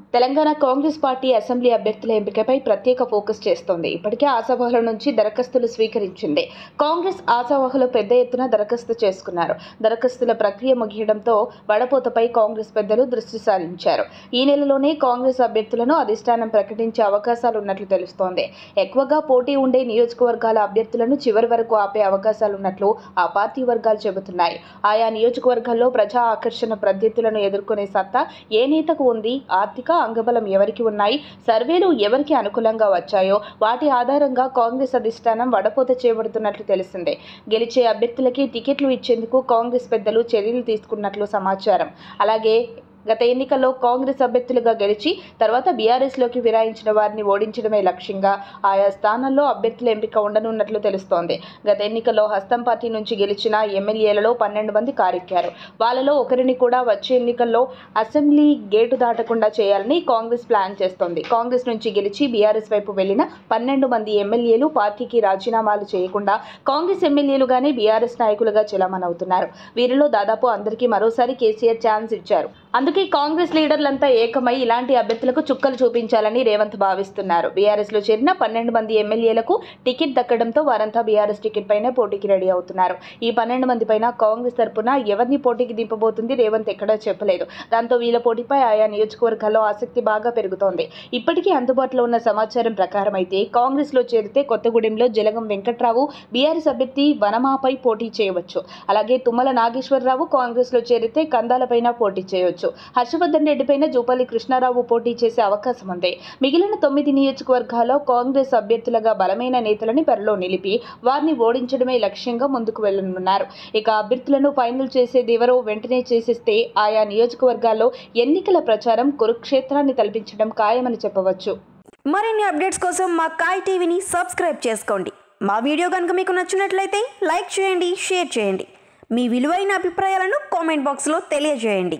Telangana Congress party assembly అభ్యర్థుల ఎంపికపై ప్రత్యేక ఫోకస్ చేస్తోంది ఇప్పటికే ఆశావాహుల నుంచి దరఖాస్తులు స్వీకరించింది కాంగ్రెస్ ఆశావాహులు పెద్ద ఎత్తున దరఖాస్తు చేసుకున్నారు దరఖాస్తుల ప్రక్రియ ముగియడంతో వడపోతపై కాంగ్రెస్ పెద్దలు దృష్టి సారించారు ఈ నెలలోనే కాంగ్రెస్ అభ్యర్థులను అధిష్టానం ప్రకటించే అవకాశాలు ఉన్నట్లు తెలుస్తోంది ఎక్కువగా పోటీ ఉండే నియోజకవర్గాల అభ్యర్థులను చివరి వరకు ఆపే అవకాశాలున్నట్లు ఆ పార్టీ వర్గాలు చెబుతున్నాయి ఆయా నియోజకవర్గాల్లో ప్రజా ఆకర్షణ ప్రత్యర్థులను ఎదుర్కొనే సత్తా ఏ నేతకు ఉంది ఆర్థిక అంగబలం ఎవరికి ఉన్నాయి సర్వేలు ఎవరికి అనుకూలంగా వచ్చాయో వాటి ఆధారంగా కాంగ్రెస్ అధిష్టానం వడపోత చేపడుతున్నట్లు తెలిసిందే గెలిచే అభ్యర్థులకి టికెట్లు ఇచ్చేందుకు కాంగ్రెస్ పెద్దలు చర్యలు తీసుకున్నట్లు సమాచారం అలాగే గత ఎన్నికల్లో కాంగ్రెస్ అభ్యర్థులుగా గెలిచి తర్వాత బీఆర్ఎస్లోకి విరాయించిన వారిని ఓడించడమే లక్ష్యంగా ఆయా స్థానాల్లో అభ్యర్థుల ఎంపిక ఉండనున్నట్లు తెలుస్తోంది గత ఎన్నికల్లో హస్తం పార్టీ నుంచి గెలిచిన ఎమ్మెల్యేలలో పన్నెండు మంది కారెక్కారు వాళ్ళలో ఒకరిని కూడా వచ్చే ఎన్నికల్లో అసెంబ్లీ గేటు దాటకుండా చేయాలని కాంగ్రెస్ ప్లాన్ చేస్తోంది కాంగ్రెస్ నుంచి గెలిచి బీఆర్ఎస్ వైపు వెళ్లిన పన్నెండు మంది ఎమ్మెల్యేలు పార్టీకి రాజీనామాలు చేయకుండా కాంగ్రెస్ ఎమ్మెల్యేలుగానే బీఆర్ఎస్ నాయకులుగా చెలామణవుతున్నారు వీరిలో దాదాపు అందరికీ మరోసారి కేసీఆర్ ఛాన్స్ ఇచ్చారు అందుకే కాంగ్రెస్ లీడర్లంతా ఏకమై ఇలాంటి అభ్యర్థులకు చుక్కలు చూపించాలని రేవంత్ భావిస్తున్నారు బీఆర్ఎస్ లో చేరిన పన్నెండు మంది ఎమ్మెల్యేలకు టికెట్ దక్కడంతో వారంతా బీఆర్ఎస్ టికెట్ పైనే పోటీకి రెడీ అవుతున్నారు ఈ పన్నెండు మంది పైన కాంగ్రెస్ తరపున ఎవరిని పోటీకి దింపబోతుంది రేవంత్ ఎక్కడా చెప్పలేదు దాంతో వీళ్ళ పోటీపై ఆయా నియోజకవర్గాల్లో ఆసక్తి బాగా పెరుగుతోంది ఇప్పటికీ అందుబాటులో ఉన్న సమాచారం ప్రకారం అయితే కాంగ్రెస్ లో చేరితే కొత్తగూడెంలో జలగం వెంకట్రావు బీఆర్ఎస్ అభ్యర్థి వనమాపై పోటీ చేయవచ్చు అలాగే తుమ్మల నాగేశ్వరరావు కాంగ్రెస్ లో చేరితే కందాలపైన పోటీ చేయవచ్చు హర్షవర్ధన్ రెడ్డిపైన జూపల్లి కృష్ణారావు పోటీ చేసే అవకాశం ఉంది మిగిలిన తొమ్మిది నియోజకవర్గాల్లో కాంగ్రెస్ అభ్యర్థులుగా బలమైన నేతలని బరిలో నిలిపి వారిని ఓడించడమే లక్ష్యంగా ముందుకు వెళ్లనున్నారు ఇక అభ్యర్థులను ఫైనల్ చేసేదెవరో వెంటనే చేసేస్తే ఆయా నియోజకవర్గాల్లో ఎన్నికల ప్రచారం కురుక్షేత్రాన్ని తలపించడం ఖాయమని చెప్పవచ్చు మరిన్ని అప్డేట్స్ కోసం మా కాయ్ టీవీని సబ్స్క్రైబ్ చేసుకోండి మా వీడియో కనుక మీకు నచ్చినట్లయితే లైక్ చేయండి షేర్ చేయండి మీ విలువైన అభిప్రాయాలను కామెంట్ బాక్స్లో తెలియజేయండి